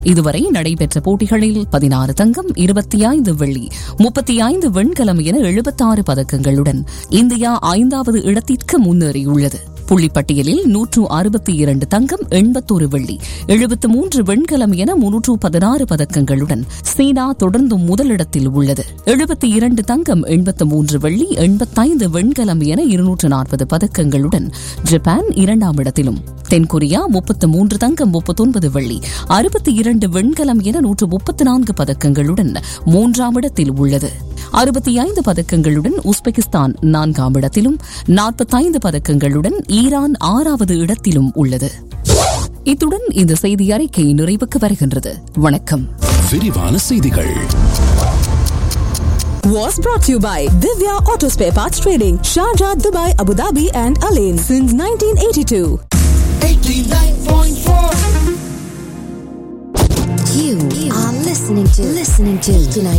இதுவரை நடைபெற்ற போட்டிகளில் பதினாறு தங்கம் இருபத்தி ஐந்து வெள்ளி முப்பத்தி ஐந்து வெண்கலம் என எழுபத்தாறு பதக்கங்களுடன் இந்தியா ஐந்தாவது இடத்திற்கு முன்னேறியுள்ளது புள்ளிப்பட்டியலில் நூற்று அறுபத்தி இரண்டு தங்கம் எண்பத்தோரு வெள்ளி எழுபத்து மூன்று வெண்கலம் என முன்னூற்று பதினாறு பதக்கங்களுடன் சீனா தொடர்ந்து முதலிடத்தில் உள்ளது எழுபத்தி இரண்டு தங்கம் எண்பத்து மூன்று வெள்ளி எண்பத்தைந்து வெண்கலம் என இருநூற்று நாற்பது பதக்கங்களுடன் ஜப்பான் இரண்டாம் இடத்திலும் தென்கொரியா முப்பத்து மூன்று தங்கம் முப்பத்தொன்பது வெள்ளி அறுபத்தி இரண்டு வெண்கலம் என நூற்று முப்பத்து நான்கு பதக்கங்களுடன் மூன்றாம் இடத்தில் உள்ளது அறுபத்தி ஐந்து பதக்கங்களுடன் உஸ்பெகிஸ்தான் நான்காம் இடத்திலும் நாற்பத்தைந்து பதக்கங்களுடன் ஈரான் ஆறாவது இடத்திலும் உள்ளது இத்துடன் இந்த செய்தி அறிக்கை நிறைவுக்கு வருகின்றது வணக்கம் விரிவான செய்திகள் was brought to you by Divya Auto Spare Parts Trading, Sharjah, Dubai, Abu Dhabi, and Alain since 1982. You are listening to listening to 89